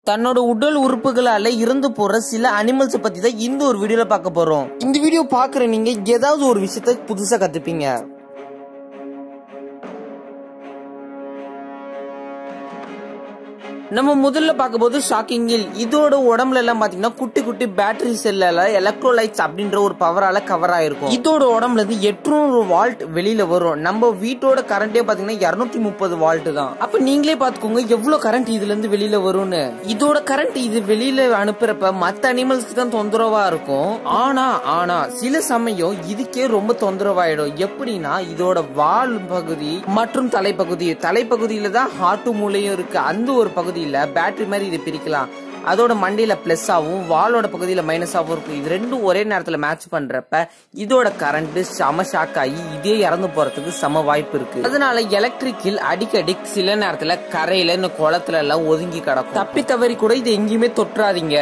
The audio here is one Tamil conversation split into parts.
தன்னோட உடல் உறுப்புகளால இறந்து போற சில அனிமல்ஸ் பத்தி தான் இந்த ஒரு வீடியோல பார்க்க போறோம் இந்த வீடியோ பாக்குற நீங்க ஏதாவது ஒரு விஷயத்த புதுசா கத்துப்பீங்க நம்ம முதல்ல பார்க்கும்போது ஷாக்கிங்கில் இதோட உடம்புல எல்லாம் பாத்தீங்கன்னா குட்டி குட்டி பேட்டரி செல்ல எலக்ட்ரோலைட்ஸ் அப்படின்ற ஒரு பவரால கவர் ஆயிருக்கும் இதோட உடம்புல இருந்து எட்நூறு வால்ட் வெளியில வரும் நம்ம வீட்டோட கரண்டே பாத்தீங்கன்னா இருநூத்தி முப்பது வால்ட் தான் அப்ப நீங்களே பாத்துக்கோங்க எவ்வளவு கரண்ட் இதுல இருந்து வெளியில வரும்னு இதோட கரண்ட் இது வெளியில அனுப்புறப்ப மத்த அனிமல்ஸ்க்கு தான் தொந்தரவா இருக்கும் ஆனா ஆனா சில சமயம் இதுக்கே ரொம்ப தொந்தரவாயிடும் எப்படின்னா இதோட வால் பகுதி மற்றும் தலைப்பகுதி தலைப்பகுதியில தான் ஹார்ட் மூளையும் இருக்கு அந்த ஒரு பகுதியில பேட்டரி மாதிரி இது பிரிக்கலாம் அதோட மண்டையில பிளஸ் ஆகும் வாலோட பகுதியில மைனஸ் ஆகும் இருக்கும் இது ரெண்டும் ஒரே நேரத்துல மேட்ச் பண்றப்ப இதோட கரண்ட் செம ஷாக் ஆகி இதே இறந்து போறதுக்கு செம வாய்ப்பு இருக்கு அதனால எலக்ட்ரிக்கில் அடிக்கடி சில நேரத்துல கரையில இந்த குளத்துல எல்லாம் ஒதுங்கி கிடக்கும் தப்பி தவறி கூட இது எங்கேயுமே தொற்றாதீங்க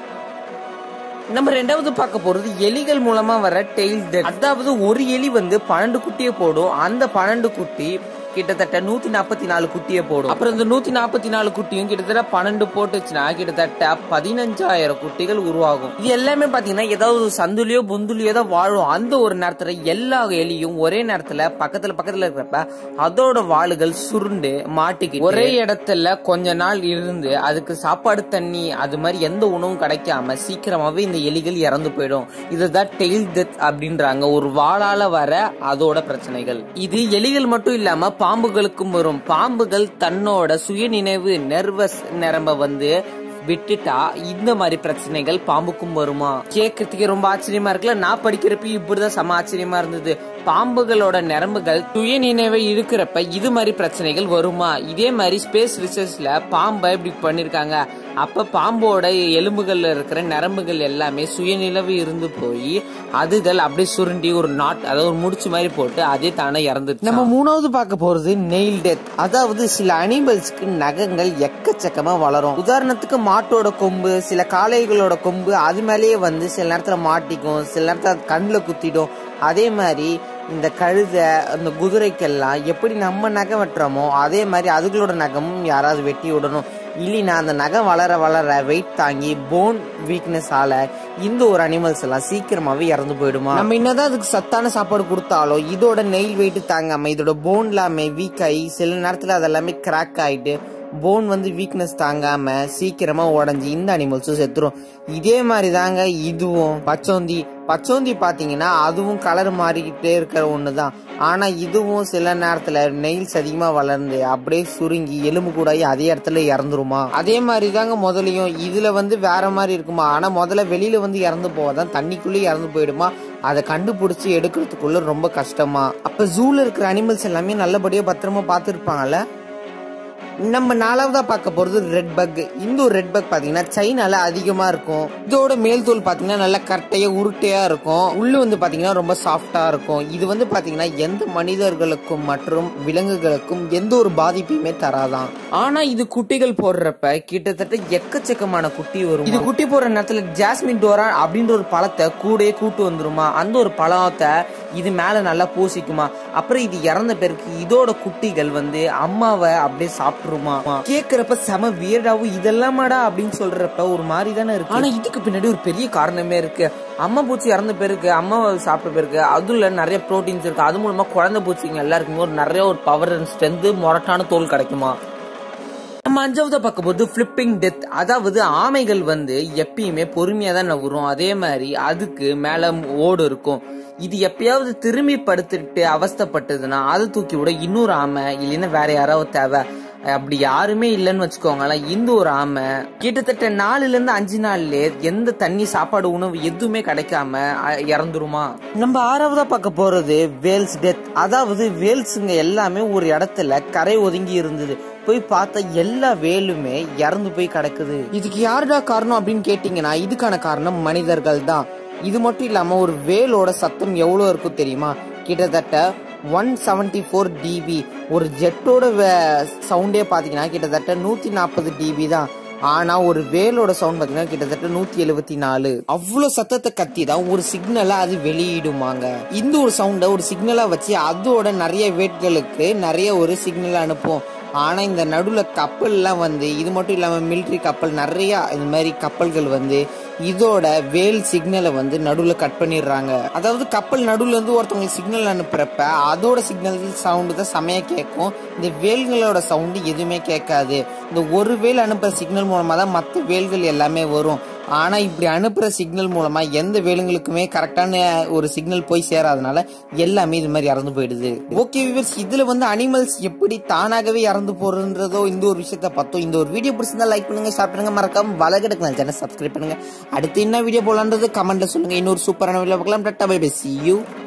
நம்ம ரெண்டாவது பார்க்க போறது எலிகள் மூலமா வர டெய்ல் டெத் அதாவது ஒரு எலி வந்து பன்னெண்டு குட்டியை போடும் அந்த பன்னெண்டு குட்டி கிட்டத்தட்ட நூத்தி நாற்பத்தி நாலு குட்டியை போடும் அப்புறம் இந்த நூத்தி நாற்பத்தி நாலு குட்டியும் கிட்டத்தட்ட பன்னெண்டு போட்டுச்சுன்னா கிட்டத்தட்ட பதினஞ்சாயிரம் குட்டிகள் உருவாகும் இது எல்லாமே பாத்தீங்கன்னா ஏதாவது ஒரு சந்துலயோ புந்துலயோ தான் வாழும் அந்த ஒரு நேரத்துல எல்லா எலியும் ஒரே நேரத்துல பக்கத்துல பக்கத்துல இருக்கிறப்ப அதோட வாளுகள் சுருண்டு மாட்டிக்கிட்டு ஒரே இடத்துல கொஞ்ச நாள் இருந்து அதுக்கு சாப்பாடு தண்ணி அது மாதிரி எந்த உணவும் கிடைக்காம சீக்கிரமாவே இந்த எலிகள் இறந்து போயிடும் இதுதான் டெயில் டெத் அப்படின்றாங்க ஒரு வாளால வர அதோட பிரச்சனைகள் இது எலிகள் மட்டும் இல்லாம பாம்புகளுக்கும் வரும் பாம்புகள் தன்னோட சுயநினைவு நெர்வஸ் நரம்ப வந்து விட்டுட்டா இந்த மாதிரி பிரச்சனைகள் பாம்புக்கும் வருமா கேட்கறதுக்கு ரொம்ப ஆச்சரியமா இருக்குல்ல நான் படிக்கிறப்ப இப்படிதான் செம ஆச்சரியமா இருந்தது பாம்புகளோட நரம்புகள் சுய நினைவை இருக்கிறப்ப இது மாதிரி பிரச்சனைகள் வருமா இதே மாதிரி ஸ்பேஸ் ரிசர்ச்ல பாம்பை இப்படி பண்ணிருக்காங்க அப்ப பாம்போட எலும்புகள்ல இருக்கிற நரம்புகள் எல்லாமே சுயநிலவு இருந்து போய் அதுகள் அப்படியே சுருண்டி ஒரு நாட் அதாவது ஒரு முடிச்சு மாதிரி போட்டு அதே தானே இறந்துச்சு நம்ம மூணாவது பார்க்க போறது நெயில் டெத் அதாவது சில அனிமல்ஸ்க்கு நகங்கள் எக்கச்சக்கமா வளரும் உதாரணத்துக்கு மாட்டோட கொம்பு சில காளைகளோட கொம்பு அது மேலேயே வந்து சில நேரத்துல மாட்டிக்கும் சில நேரத்துல கண்ணுல குத்திடும் அதே மாதிரி இந்த கழுதை அந்த குதிரைக்கெல்லாம் எப்படி நம்ம நகம் வெட்டுறோமோ அதே மாதிரி அதுகளோட நகமும் யாராவது வெட்டி விடணும் இல்லைன்னா அந்த நகம் வளர வளர வெயிட் தாங்கி போன் வீக்னஸ் ஆல இந்த ஒரு அனிமல்ஸ் எல்லாம் சீக்கிரமாவே இறந்து போயிடுமா நம்ம என்னதான் அதுக்கு சத்தான சாப்பாடு கொடுத்தாலும் இதோட நெயில் வெயிட் தாங்காம இதோட போன் எல்லாமே வீக் ஆகி சில நேரத்துல அதெல்லாமே கிராக் ஆயிட்டு போன் வந்து வீக்னஸ் தாங்காம சீக்கிரமா உடஞ்சி இந்த அனிமல்ஸும் செத்துரும் இதே மாதிரி தாங்க இதுவும் பச்சோந்தி பச்சோந்தி பாத்தீங்கன்னா அதுவும் கலர் மாறிக்கிட்டே இருக்கிற ஒண்ணுதான் ஆனா இதுவும் சில நேரத்துல நெயில்ஸ் அதிகமா வளர்ந்து அப்படியே சுருங்கி எலும்பு கூடாயி அதே இடத்துல இறந்துருமா அதே மாதிரி தாங்க முதலையும் இதுல வந்து வேற மாதிரி இருக்குமா ஆனா முதல்ல வெளியில வந்து இறந்து போவாதான் தண்ணிக்குள்ளேயே இறந்து போயிடுமா அதை கண்டுபிடிச்சு எடுக்கிறதுக்குள்ள ரொம்ப கஷ்டமா அப்ப ஜூல இருக்கிற அனிமல்ஸ் எல்லாமே நல்லபடியா பத்திரமா பார்த்துருப்பாங்கல்ல நம்ம நாலாவதா பார்க்க போறது ரெட் பக் இந்த ஒரு ரெட் பக் பாத்தீங்கன்னா சைனால அதிகமா இருக்கும் இதோட மேல் தோல் பாத்தீங்கன்னா நல்லா கட்டையா உருட்டையா இருக்கும் உள்ளு வந்து பாத்தீங்கன்னா ரொம்ப சாஃப்டா இருக்கும் இது வந்து பாத்தீங்கன்னா எந்த மனிதர்களுக்கும் மற்றும் விலங்குகளுக்கும் எந்த ஒரு பாதிப்பையுமே தராதான் ஆனா இது குட்டிகள் போடுறப்ப கிட்டத்தட்ட எக்கச்சக்கமான குட்டி வரும் இது குட்டி போடுற நேரத்துல ஜாஸ்மின் டோரா அப்படின்ற ஒரு பழத்தை கூடயே கூட்டு வந்துருமா அந்த ஒரு பழத்தை இது மேல நல்லா பூசிக்குமா அப்புறம் இது இறந்த பிறகு இதோட குட்டிகள் வந்து அம்மாவை அப்படியே சாப்பிட்டுருமா கேக்குறப்ப செம வியர்டாவும் இதெல்லாமாடா அப்படின்னு சொல்றப்ப ஒரு மாதிரி தானே இருக்கு ஆனா இதுக்கு பின்னாடி ஒரு பெரிய காரணமே இருக்கு அம்மா பூச்சி இறந்த பிறகு அம்மாவை சாப்பிட்ட பிறகு அதுல நிறைய ப்ரோட்டீன்ஸ் இருக்கு அது மூலமா குழந்தை பூச்சிங்க எல்லாருக்குமே ஒரு நிறைய ஒரு பவர் அண்ட் ஸ்ட்ரென்த் மொரட்டான தோல் கிடைக்குமா நம்ம அஞ்சாவது பார்க்கும்போது ஃபிளிப்பிங் டெத் அதாவது ஆமைகள் வந்து எப்பயுமே பொறுமையா தான் நகரும் அதே மாதிரி அதுக்கு மேல ஓடு இருக்கும் இது எப்பயாவது திரும்பி படுத்துட்டு அவஸ்தப்பட்டதுன்னா அதை தூக்கி விட இன்னொரு ஆமை இல்லைன்னா வேற யாராவது தேவை அப்படி யாருமே இல்லைன்னு வச்சுக்கோங்களேன் இந்த ஒரு ஆமை கிட்டத்தட்ட நாலுல இருந்து அஞ்சு நாள்ல எந்த தண்ணி சாப்பாடு உணவு எதுவுமே கிடைக்காம அஹ், இறந்துருமா நம்ம ஆறாவதா பார்க்க போறது வேல்ஸ் டெத் அதாவது வேல்ஸுங்க எல்லாமே ஒரு இடத்துல கரை ஒதுங்கி இருந்தது போய் பார்த்தா எல்லா வேலுமே இறந்து போய் கிடக்குது இதுக்கு யாருடா காரணம் அப்படின்னு கேட்டீங்கன்னா இதுக்கான காரணம் மனிதர்கள் தான் இது மட்டும் இல்லாம ஒரு வேலோட சத்தம் எவ்வளவு இருக்கும் தெரியுமா கிட்டத்தட்ட ஒன் செவன்டி ஃபோர் டிபி ஒரு ஜெட்டோட சவுண்டே பாத்தீங்கன்னா கிட்டத்தட்ட நூத்தி நாற்பது டிபி தான் ஆனா ஒரு வேலோட சவுண்ட் பாத்தீங்கன்னா கிட்டத்தட்ட நூத்தி எழுபத்தி நாலு அவ்வளவு சத்தத்தை கத்தி தான் ஒரு சிக்னலா அது வெளியிடுமாங்க இந்த ஒரு சவுண்ட ஒரு சிக்னலா வச்சு அதோட நிறைய வேட்களுக்கு நிறைய ஒரு சிக்னல் அனுப்பும் ஆனா இந்த நடுவுல கப்பல்லாம் வந்து இது மட்டும் இல்லாம மிலிட்ரி கப்பல் நிறைய இந்த மாதிரி கப்பல்கள் வந்து இதோட வேல் சிக்னலை வந்து நடுவுல கட் பண்ணிடுறாங்க அதாவது கப்பல் நடுவுல இருந்து ஒருத்தவங்களுக்கு சிக்னல் அனுப்புறப்ப அதோட சிக்னல் சவுண்டு தான் செமையா கேட்கும் இந்த வேல்களோட சவுண்டு எதுவுமே கேட்காது இந்த ஒரு வேல் அனுப்புற சிக்னல் மூலமா தான் மற்ற வேல்கள் எல்லாமே வரும் ஆனா இப்படி அனுப்புற சிக்னல் மூலமா எந்த வேலுங்களுக்குமே கரெக்டான ஒரு சிக்னல் போய் சேராதனால எல்லாமே இது மாதிரி இறந்து போயிடுது ஓகே விவர்ஸ் இதுல வந்து அனிமல்ஸ் எப்படி தானாகவே இறந்து போறதுன்றதோ இந்த ஒரு விஷயத்த பார்த்தோம் இந்த ஒரு வீடியோ பிடிச்சிருந்தா லைக் பண்ணுங்க ஷேர் பண்ணுங்க மறக்காம வலகெடுக்கு சேனல் சப்ஸ்கிரைப் பண்ணுங்க அடுத்து என்ன வீடியோ போலான்றது கமெண்ட்ல சொல்லுங்க இன்னொரு சூப்பரான வீடியோ பார்க்கலாம் tata bye bye see you